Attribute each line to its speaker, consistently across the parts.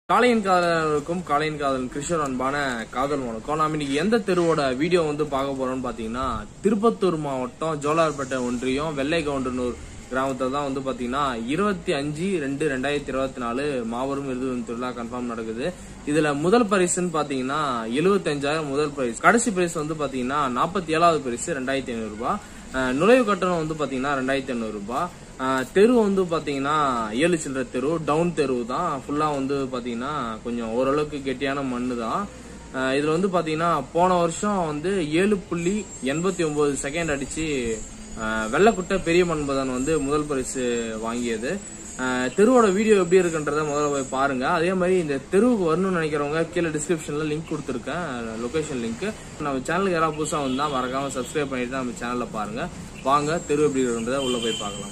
Speaker 1: காளையின் காதலருக்கும் காளையின் காதலன் கிருஷ்ணர் அன்பான காதல் வணக்கம் நாம இன்னைக்கு எந்த தெருவோட வீடியோ வந்து பார்க்க போறோம்னு பாத்தீங்கன்னா திருப்பத்தூர் மாவட்டம் ஜோலார்பேட்டை ஒன்றியம் வெள்ளை கவுண்டனூர் கிராமத்துல தான் வந்து பாத்தீங்கன்னா இருபத்தி அஞ்சு ரெண்டு ரெண்டாயிரத்தி இருபத்தி நாலு மாபெரும் விருது திருவிழா கன்ஃபார்ம் நடக்குது இதுல முதல் பரிசுன்னு பாத்தீங்கன்னா எழுபத்தஞ்சாயிரம் முதல் பரிசு கடைசி பரிசு வந்து பாத்தீங்கன்னா நாற்பத்தி ஏழாவது பரிசு ரெண்டாயிரத்தி ஐநூறு ரூபாய் அஹ் நுழைவு கட்டணம் வந்து பாத்தீங்கன்னா ரெண்டாயிரத்தி ஐநூறு ரூபாய் அஹ் தெரு வந்து பாத்தீங்கன்னா ஏழு சில்லற தெரு டவுன் தெரு தான் ஃபுல்லா வந்து பாத்தீங்கன்னா கொஞ்சம் ஓரளவுக்கு கெட்டியான மண்ணு தான் அஹ் இதுல வந்து பாத்தீங்கன்னா போன வருஷம் வந்து ஏழு புள்ளி எண்பத்தி ஒன்பது செகண்ட் அடிச்சு அஹ் வெள்ளக்குட்டை பெரிய மண்பதன் வந்து முதல் பரிசு வாங்கியது அஹ் தெருவோட வீடியோ எப்படி இருக்குன்றத முதல்ல போய் பாருங்க அதே மாதிரி இந்த தெருவுக்கு வரணும்னு நினைக்கிறவங்க கீழே டிஸ்கிரிப்ஷன்ல லிங்க் கொடுத்துருக்கேன் லொகேஷன் லிங்க் நம்ம சேனலுக்கு யாராவது புதுசா வந்தா மறக்காம சப்ஸ்கிரைப் பண்ணிட்டு நம்ம சேனல்ல பாருங்க வாங்க தெரு எப்படி இருக்குன்றத உள்ள போய் பார்க்கலாம்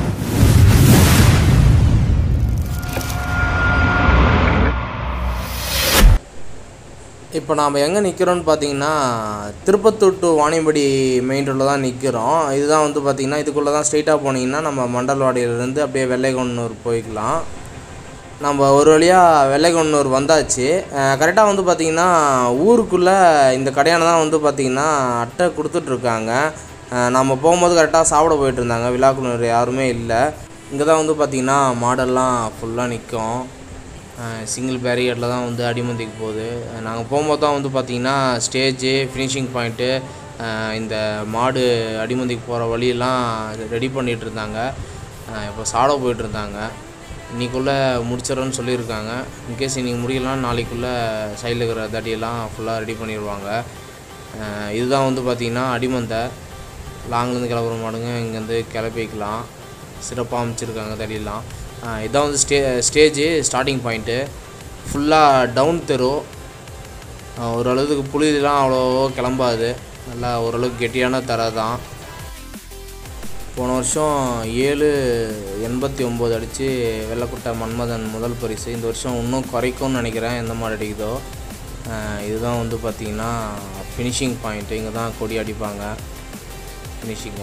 Speaker 1: இப்போ நாம் எங்கே நிற்கிறோம்னு பார்த்தீங்கன்னா திருப்பத்தூர் டு வாணியம்படி மெயின் ரோட்டில் தான் நிற்கிறோம் இதுதான் வந்து பார்த்தீங்கன்னா இதுக்குள்ளே தான் ஸ்ட்ரெயிட்டாக போனீங்கன்னா நம்ம மண்டல்வாடியிலேருந்து அப்படியே வெள்ளைக்கொன்னூர் போய்க்கலாம் நம்ம ஒரு வழியாக வெள்ளைக்கொன்னூர் வந்தாச்சு கரெக்டாக வந்து பார்த்திங்கன்னா ஊருக்குள்ளே இந்த கடையான தான் வந்து பார்த்திங்கன்னா அட்டை கொடுத்துட்ருக்காங்க நம்ம போகும்போது கரெக்டாக சாப்பிட போயிட்டு இருந்தாங்க விழாக்குனர் யாருமே இல்லை இங்கே தான் வந்து பார்த்திங்கன்னா மாடெல்லாம் ஃபுல்லாக நிற்கும் சிங்கிள் பேரியடில் தான் வந்து அடிமந்திக்கு போகுது நாங்கள் போகும்போது தான் வந்து பார்த்திங்கன்னா ஸ்டேஜு ஃபினிஷிங் பாயிண்ட்டு இந்த மாடு அடிமந்திக்கு போகிற வழியெல்லாம் ரெடி பண்ணிகிட்டு இருந்தாங்க இப்போ சாட போயிட்டு இருந்தாங்க இன்னைக்குள்ளே முடிச்சிடறோன்னு சொல்லியிருக்காங்க இன்கேஸ் இன்றைக்கி முடியலாம் நாளைக்குள்ளே சைடில் இருக்கிற தடியெல்லாம் ஃபுல்லாக ரெடி பண்ணிடுவாங்க அஹ் இதுதான் வந்து பார்த்திங்கன்னா அடிமந்தை லாங்லேருந்து கிளம்புற மாடுங்க இங்கேருந்து கிளப்பிக்கலாம் சிறப்பாக அமைச்சிருக்காங்க தடியெல்லாம் அஹ் இதான் வந்து ஸ்டே ஸ்டேஜு ஸ்டார்டிங் பாயிண்ட்டு ஃபுல்லாக டவுன் தெரு அஹ் ஓரளவுக்கு புழுதிலாம் அவ்வளோ கிளம்பாது நல்லா ஓரளவுக்கு கெட்டியான தரை தான் போன வருஷம் ஏழு எண்பத்தி ஒம்பது அடித்து வெள்ளக்குட்டை மன்மதன் முதல் பரிசு இந்த வருஷம் இன்னும் குறைக்கும்னு நினைக்கிறேன் எந்த மாதிரி அடிக்குதோ அஹ் இதுதான் வந்து பார்த்திங்கன்னா ஃபினிஷிங் பாயிண்ட்டு இங்கே தான் கொடி அடிப்பாங்க ஃபினிஷிங்கு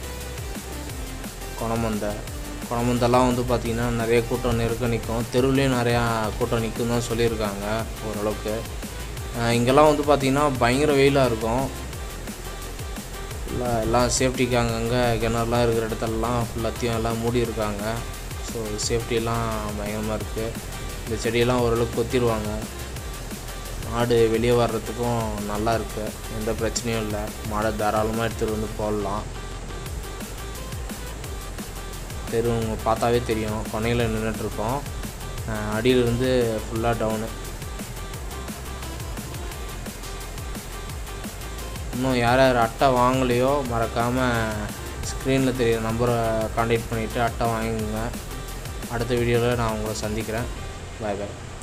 Speaker 1: குணமந்தை குணமந்தெல்லாம் வந்து பார்த்திங்கன்னா நிறைய கூட்டம் நெருக்க நிற்கும் தெருவுலேயும் நிறையா கூட்டம் நிற்கும் தான் சொல்லியிருக்காங்க ஓரளவுக்கு அஹ் இங்கெல்லாம் வந்து பார்த்திங்கன்னா பயங்கர வெயிலாக இருக்கும் ஃபுல்லாக எல்லாம் சேஃப்டிக்கு அங்கங்கே கிணறுலாம் இருக்கிற இடத்துலலாம் ஃபுல்லாத்தையும் எல்லாம் மூடி இருக்காங்க ஸோ சேஃப்டியெல்லாம் பயங்கரமாக இருக்குது இந்த செடியெல்லாம் ஓரளவுக்கு கொத்திடுவாங்க மாடு வெளியே வர்றதுக்கும் நல்லா இருக்குது எந்த பிரச்சனையும் இல்லை மாடை தாராளமாக எடுத்துகிட்டு வந்து போடலாம் தெரு உங்க பார்த்தாவே தெரியும் கொனையில் நின்றுட்டுருக்கோம் அடியிலிருந்து ஃபுல்லாக டவுனு இன்னும் யார் யார் அட்டை வாங்கலையோ மறக்காமல் ஸ்க்ரீனில் தெரியுற நம்பரை காண்டாக்ட் பண்ணிவிட்டு அட்டை வாங்கிக்கோங்க அடுத்த வீடியோவில் நான் உங்களை சந்திக்கிறேன் பாய் பாய்